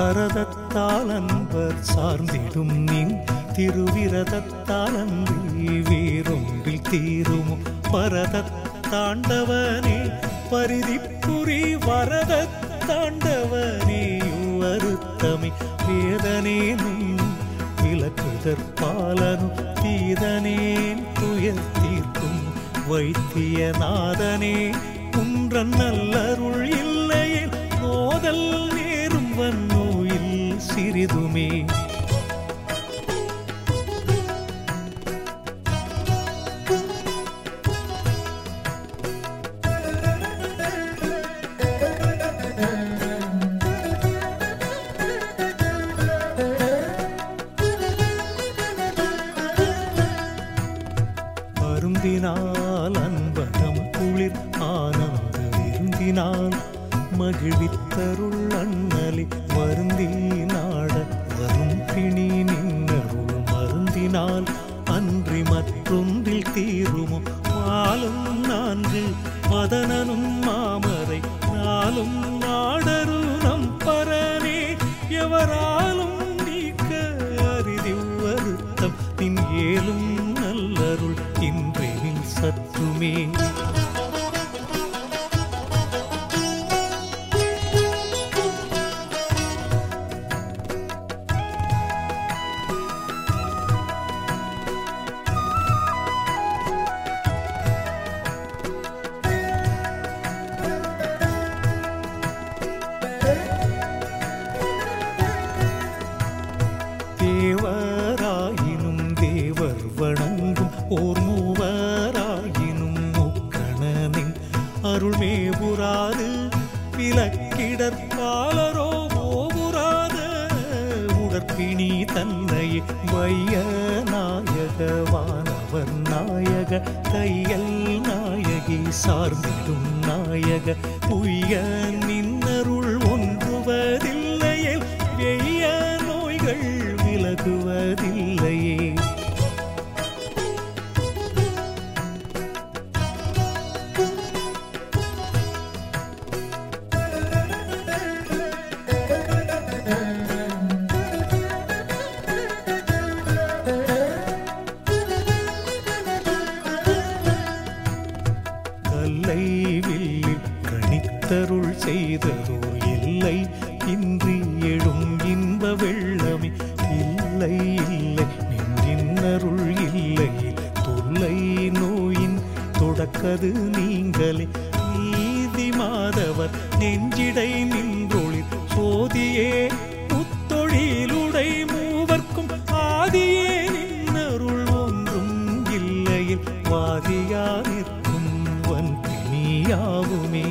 பரதத்தால் அன்பர் சார்ந்திடும் நின் திருவிரதத்தால் அன்றி வேறொன்றில் தீருமோ பரதத் தாண்டவனே பரிதிப்புரி வரத தாண்டவனே வருத்தமை வேதனே விளக்குதற்பாலனும் தீதனேன் துயர் தீர்க்கும் வைத்தியநாதனே குன்றன் நல்லருள் இல்லையில் மோதல் நேரும் வன்னோயில் சிறிதுமே அருந்தினால் அன்பகம் குளிர் ஆனந்த விருந்தினால் மகிழ்வித்தருள் அண்ணலி வருந்தி நாட வரும் பிணி நின்னருள் மருந்தினால் அன்றி மற்றொன்றில் தீருமோ மாலும் நான்கு மதனனும் மாமரை நாளும் நாடரு நம் பரனே எவராலும் நீக்க அரிதி வருத்தம் நின் ஏலும் நல்லருள் இன்றெனில் சற்றுமே தேவராயினும் தேவர் வணங்கும் ஓர் மூவராயினும் முக்கணனின் அருள்மேபுராது விலக்கிடற்பாலரோ ஓபுராத உடற்பிணி தன்னை வைய நாயக வானவர் நாயக கையல் நாயகி சார்ந்திடும் நாயக உய்ய நின்னருள் ஒன்றுவதில்லையே வெய்ய நோய்கள் விலகுவதில்லையே கல்லை வில்லில் கணித்தருள் செய்ததோர் இல்லை இன்றி எழும் இன்ப வெள்ளமே இல்லை இல்லை நின்றின்னருள் இல்லை தொல்லை நோயின் தொடக்கது நீங்களே நீதி மாதவர் நெஞ்சிடை நின்றொழில் சோதியே முத்தொழிலுடை மூவர்க்கும் ஆதியே நின்னருள் ஒன்றும் இல்லையில் வாதியா நிற்கும் வன் பிணியாகுமே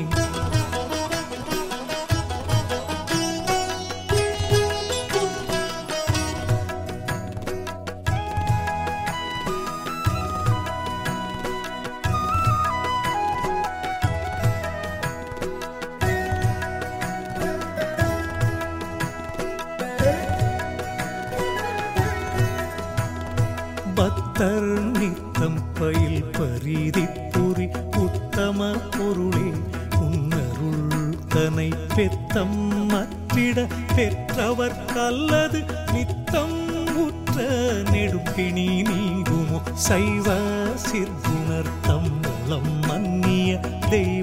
பக்தர் நித்தம் பயில் பரிதி புரி உத்தம பொருளே உன்னருள் தனை பெத்தம் மற்றிட பெற்றவர் கல்லது நித்தம் உற்ற நெடுப்பிணி நீங்குமோ சைவ சிற்குணர் தம் மூலம் மன்னிய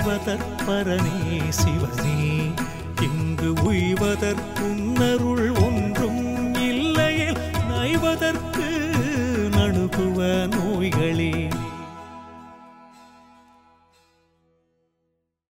தெய்வதற்பரனே சிவனே இங்கு உய்வதற்குன்னருள் ஒன்று